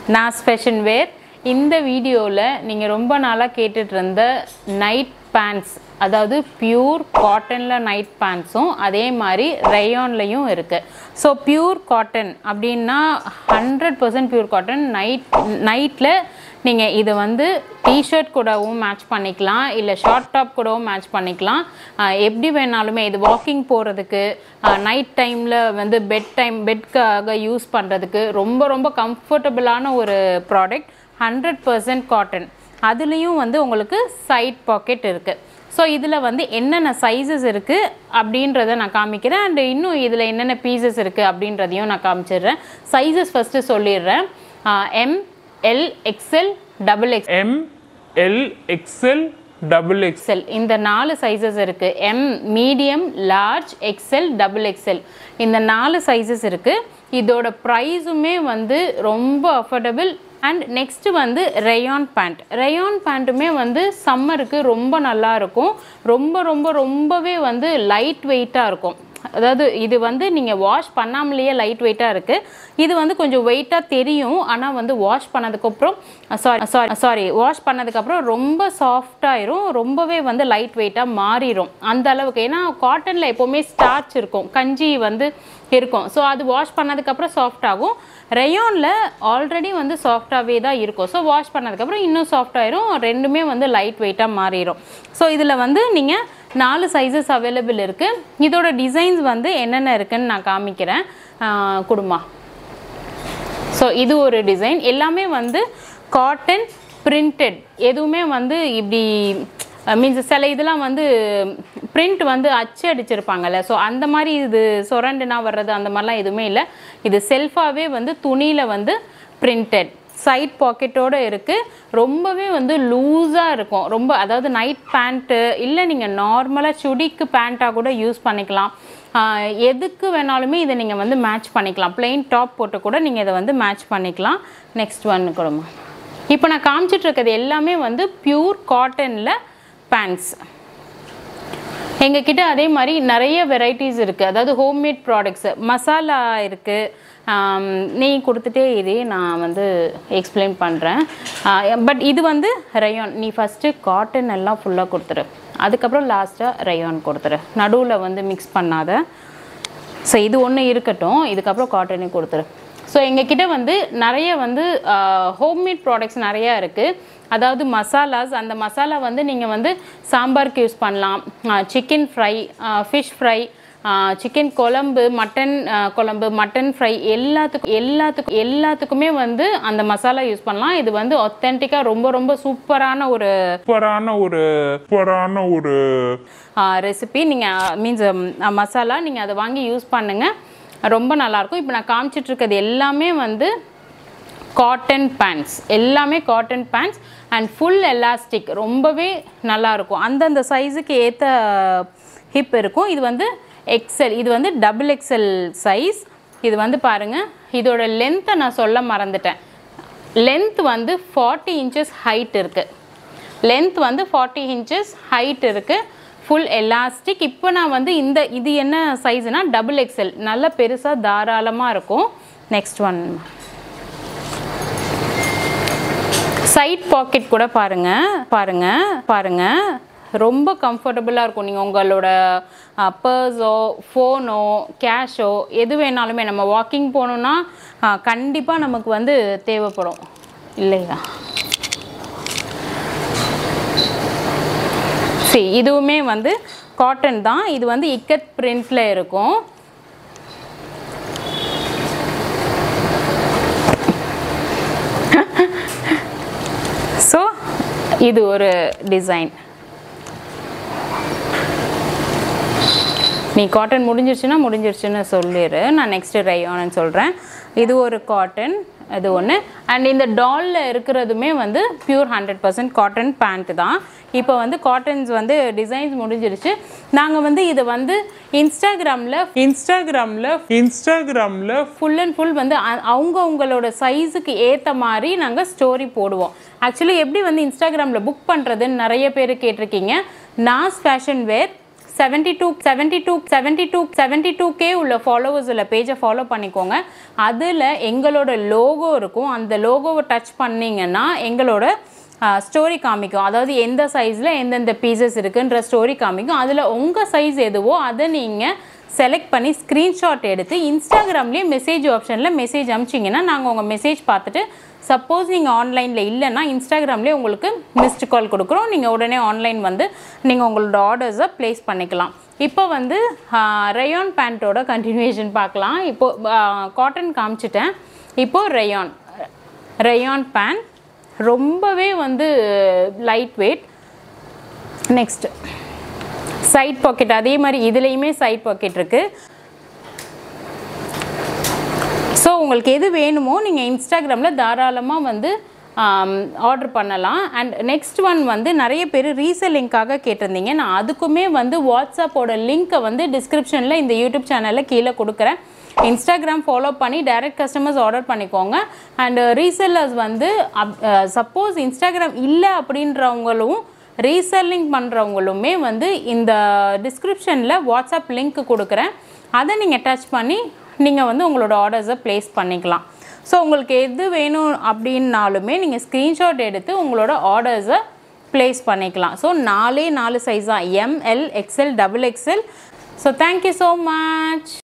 நாஸ் ஃபேஷன் வேர் இந்த வீடியோவில் நீங்கள் ரொம்ப நாளாக கேட்டுட்டு இருந்த நைட் பேண்ட்ஸ் அதாவது பியூர் காட்டனில் நைட் பேண்ட்ஸும் அதே மாதிரி ரேயான்லேயும் இருக்குது ஸோ பியூர் காட்டன் அப்படின்னா hundred percent pure cotton night நைட்டில் நீங்கள் இதை வந்து டிஷர்ட் கூடவும் மேட்ச் பண்ணிக்கலாம் இல்லை ஷார்ட் டாப் கூடவும் மேட்ச் பண்ணிக்கலாம் ஆஹ் எப்படி வேணாலுமே இது வாக்கிங் போகிறதுக்கு நைட் டைமில் வந்து பெட் டைம் பெட்காக யூஸ் பண்ணுறதுக்கு ரொம்ப ரொம்ப கம்ஃபர்டபுளான ஒரு ப்ராடக்ட் ஹண்ட்ரட் பர்சன்ட் காட்டன் அதுலேயும் வந்து உங்களுக்கு சைட் பாக்கெட் இருக்குது ஸோ இதில் வந்து என்னென்ன சைஸஸ் இருக்குது அப்படின்றத நான் காமிக்கிறேன் அண்ட் இன்னும் இதில் என்னென்ன பீசஸ் இருக்குது அப்படின்றதையும் நான் காமிச்சிடுறேன் சைஸஸ் ஃபஸ்ட்டு சொல்லிடுறேன் M L XL double X M L XL double X XL இந்த நாலு சைஸஸ் இருக்குது M medium large XL double XL இந்த நாலு சைஸஸ் இருக்குது இதோட ப்ரைஸுமே வந்து ரொம்ப அஃபோர்டபுள் அண்ட் நெக்ஸ்ட் வந்து ரேயான் பேண்ட் ரேயான் பேண்ட்டுமே வந்து சம்மருக்கு ரொம்ப நல்லா இருக்கும் ரொம்ப ரொம்ப ரொம்பவே வந்து லைட் வெயிட்டாக இருக்கும் அதாவது இது வந்து நீங்கள் வாஷ் பண்ணாமலேயே லைட் வெயிட்டாக இருக்குது இது வந்து கொஞ்சம் வெயிட்டாக தெரியும் ஆனால் வந்து வாஷ் பண்ணதுக்கப்புறம் சாரி சாரி சாரி வாஷ் பண்ணதுக்கப்புறம் ரொம்ப சாஃப்டாயிரும் ரொம்பவே வந்து லைட் வெயிட்டாக மாறிடும் அந்த அளவுக்கு ஏன்னா காட்டனில் எப்போவுமே ஸ்டார்ச் இருக்கும் கஞ்சி வந்து இருக்கும் ஸோ அது வாஷ் பண்ணதுக்கப்புறம் சாஃப்ட் ஆகும் ரேயானில் ஆல்ரெடி வந்து சாஃப்டாகவே தான் இருக்கும் ஸோ வாஷ் பண்ணதுக்கப்புறம் இன்னும் சாஃப்ட் ஆயிரும் ரெண்டுமே வந்து லைட் வெயிட்டாக மாறிடும் ஸோ இதில் வந்து நீங்கள் நாலு சைஸஸ் அவைலபிள் இருக்குது இதோட டிசைன்ஸ் வந்து என்னென்ன இருக்குன்னு நான் காமிக்கிறேன் ஆஹ் குடுமா ஸோ இது ஒரு டிசைன் எல்லாமே வந்து காட்டன் பிரிண்டட் எதுவுமே வந்து இப்படி மீன்ஸ் சில இதெல்லாம் வந்து பிரிண்ட் வந்து அச்சு அடிச்சிருப்பாங்கல்ல ஸோ அந்த மாதிரி இது சொரண்டுனா வர்றது அந்த மாதிரிலாம் எதுவுமே இல்லை இது செல்ஃபாகவே வந்து துணியில் வந்து பிரிண்டட் சைட் பாக்கெட்டோடு இருக்குது ரொம்பவே வந்து லூஸாக இருக்கும் ரொம்ப அதாவது நைட் பேண்ட்டு இல்லை நீங்கள் நார்மலாக சுடிக்கு பேண்ட்டாக கூட யூஸ் பண்ணிக்கலாம் ஆஹ் எதுக்கு வேணாலுமே இதை நீங்கள் வந்து மேட்ச் பண்ணிக்கலாம் plain டாப் போட்டு கூட நீங்கள் இதை வந்து மேட்ச் பண்ணிக்கலாம் நெக்ஸ்ட் ஒன் கொடுமா இப்போ நான் காமிச்சிட்டு இருக்கிறது எல்லாமே வந்து பியூர் காட்டனில் பேண்ட்ஸ் எங்ககிட்ட அதே மாதிரி நிறைய வெரைட்டிஸ் இருக்குது அதாவது ஹோம்மேட் ப்ராடக்ட்ஸு மசாலா இருக்குது நெய் கொடுத்துட்டே இதே நான் வந்து எக்ஸ்பிளைன் பண்ணுறேன் பட் இது வந்து ரயான் நீ ஃபஸ்ட்டு காட்டன் எல்லாம் ஃபுல்லாக கொடுத்துரு அதுக்கப்புறம் லாஸ்ட்டாக ரயான் கொடுத்துரு நடுவில் வந்து மிக்ஸ் பண்ணாத ஸோ இது ஒன்று இருக்கட்டும் இதுக்கப்புறம் காட்டனே கொடுத்துரு ஸோ எங்ககிட்ட வந்து நிறைய வந்து ஹோம்மேட் ப்ராடக்ட்ஸ் நிறையா இருக்குது அதாவது மசாலாஸ் அந்த மசாலா வந்து நீங்கள் வந்து சாம்பாருக்கு யூஸ் பண்ணலாம் chicken fry fish fry chicken குழம்பு மட்டன் குழம்பு மட்டன் ஃப்ரை எல்லாத்துக்கும் எல்லாத்துக்கும் எல்லாத்துக்குமே வந்து அந்த மசாலா யூஸ் பண்ணலாம் இது வந்து ஒத்தென்டிக்காக ரொம்ப ரொம்ப சூப்பரான ஒரு சூப்பரான ஒரு சூப்பரான ஒரு ரெசிபி நீங்கள் மீன்ஸ் மசாலா நீங்கள் அதை வாங்கி யூஸ் பண்ணுங்கள் ரொம்ப நல்லாயிருக்கும் இப்போ நான் காமிச்சிட்டு இருக்கிறது எல்லாமே வந்து காட்டன் பேண்ட்ஸ் எல்லாமே cotton pants and full elastic ரொம்பவே நல்லாயிருக்கும் அந்தந்த சைஸுக்கு ஏற்ற ஹிப் இருக்கும் இது வந்து எக்ஸல் இது வந்து டபுள் எக்ஸல் சைஸ் இது வந்து பாருங்கள் இதோட லென்த்தை நான் சொல்ல மறந்துட்டேன் லென்த் வந்து ஃபார்ட்டி இன்ச்சஸ் ஹைட் இருக்குது லென்த் வந்து ஃபார்ட்டி இன்ச்சஸ் ஹைட் இருக்குது ஃபுல் எலாஸ்டிக் இப்போ நான் வந்து இந்த இது என்ன சைஸ்னா டபுள் எக்ஸல் நல்ல பெருசாக தாராளமாக இருக்கும் நெக்ஸ்ட் ஒன் சைட் பாக்கெட் கூட பாருங்க பாருங்க பாருங்க ரொம்ப கம்ஃபர்டபுளாக இருக்கும் நீங்கள் உங்களோட பர்ஸோ ஃபோனோ கேஷோ எது வேணாலுமே நம்ம வாக்கிங் போகணுன்னா கண்டிப்பாக நமக்கு வந்து தேவைப்படும் இல்லையா சரி இதுவுமே வந்து காட்டன் தான் இது வந்து இக்கத் பிரிண்டில் இருக்கும் ஸோ இது ஒரு டிசைன் நீ காட்டன் முடிஞ்சிருச்சுன்னா முடிஞ்சிருச்சுன்னு சொல்லிடு நான் நெக்ஸ்ட் ரயோன்னு சொல்கிறேன் இது ஒரு காட்டன் அது ஒன்று அண்ட் இந்த டாலில் இருக்கிறதுமே வந்து pure hundred percent cotton pant தான் இப்போ வந்து காட்டன்ஸ் வந்து டிசைன்ஸ் முடிஞ்சிருச்சு நாங்கள் வந்து இதை வந்து இன்ஸ்டாகிராமில் இன்ஸ்டாகிராமில் இன்ஸ்டாகிராமில் ஃபுல் அண்ட் ஃபுல் வந்து அ- அவங்க அவங்களோட சைஸுக்கு ஏற்ற மாதிரி நாங்கள் ஸ்டோரி போடுவோம் ஆக்சுவலி எப்படி வந்து இன்ஸ்டாகிராமில் புக் பண்ணுறதுன்னு நிறைய பேர் கேட்டிருக்கீங்க Naaz fashion wear seventy two seventy two seventy two seventy two K உள்ள ஃபாலோவர்ஸ் உள்ள பேஜை ஃபாலோ பண்ணிக்கோங்க அதில் எங்களோட லோகோ இருக்கும் அந்த லோகோவை டச் பண்ணிங்கன்னா எங்களோட ஸ்டோரி காமிக்கும் அதாவது எந்த சைஸில் எந்தெந்த பீசஸ் இருக்குன்ற ஸ்டோரி காமிக்கும் அதில் உங்கள் சைஸ் எதுவோ அதை நீங்கள் செலக்ட் பண்ணி ஸ்க்ரீன்ஷாட் எடுத்து இன்ஸ்டாகிராம்லேயே மெசேஜ் ஆப்ஷனில் மெசேஜ் அனுப்பிச்சிங்கன்னா நாங்கள் உங்கள் மெசேஜ் பார்த்துட்டு சப்போஸ் நீங்கள் ஆன்லைனில் இல்லைன்னா இன்ஸ்டாகிராம்லேயே உங்களுக்கு மிஸ்டு கால் கொடுக்குறோம் நீங்கள் உடனே ஆன்லைன் வந்து நீங்கள் உங்களோட ஆர்டர்ஸை ப்ளேஸ் பண்ணிக்கலாம் இப்போ வந்து ரயான் பேண்ட்டோட கண்டினியூஷன் பார்க்கலாம் இப்போது காட்டன் காமிச்சிட்டேன் இப்போது ரயான் ரயான் பேண்ட் ரொம்பவே வந்து light weight next side pocket அதே மாதிரி இதுலேயுமே சைட் பாக்கெட் இருக்குது ஸோ உங்களுக்கு எது வேணுமோ நீங்கள் இன்ஸ்டாகிராமில் தாராளமாக வந்து ஆர்டர் பண்ணலாம் அண்ட் நெக்ஸ்ட் ஒன் வந்து நிறைய பேர் ரீசெல்லிங்காக கேட்டிருந்தீங்க நான் அதுக்குமே வந்து வாட்ஸ்அப்போட லிங்க்கை வந்து டிஸ்கிரிப்ஷனில் இந்த யூடியூப் சேனலில் கீழே கொடுக்குறேன் இன்ஸ்டாகிராம் ஃபாலோ பண்ணி டைரக்ட் கஸ்டமர்ஸ் ஆர்டர் பண்ணிக்கோங்க அண்ட் ரீசெல்லர்ஸ் வந்து சப்போஸ் இன்ஸ்டாகிராம் இல்லை அப்படின்றவங்களும் ரீசெல்லிங் பண்ணுறவங்களுமே வந்து இந்த டிஸ்கிரிப்ஷனில் வாட்ஸ்அப் லிங்க் கொடுக்குறேன் அதை நீங்கள் டச் பண்ணி நீங்கள் வந்து உங்களோட ஆர்டர்ஸை ப்ளேஸ் பண்ணிக்கலாம் ஸோ உங்களுக்கு எது வேணும் அப்படின்னாலுமே நீங்கள் ஸ்க்ரீன்ஷாட் எடுத்து உங்களோட ஆர்டர்ஸை ப்ளேஸ் பண்ணிக்கலாம் ஸோ நாலே நாலு சைஸ் தான் M L XL double XL so thank you so much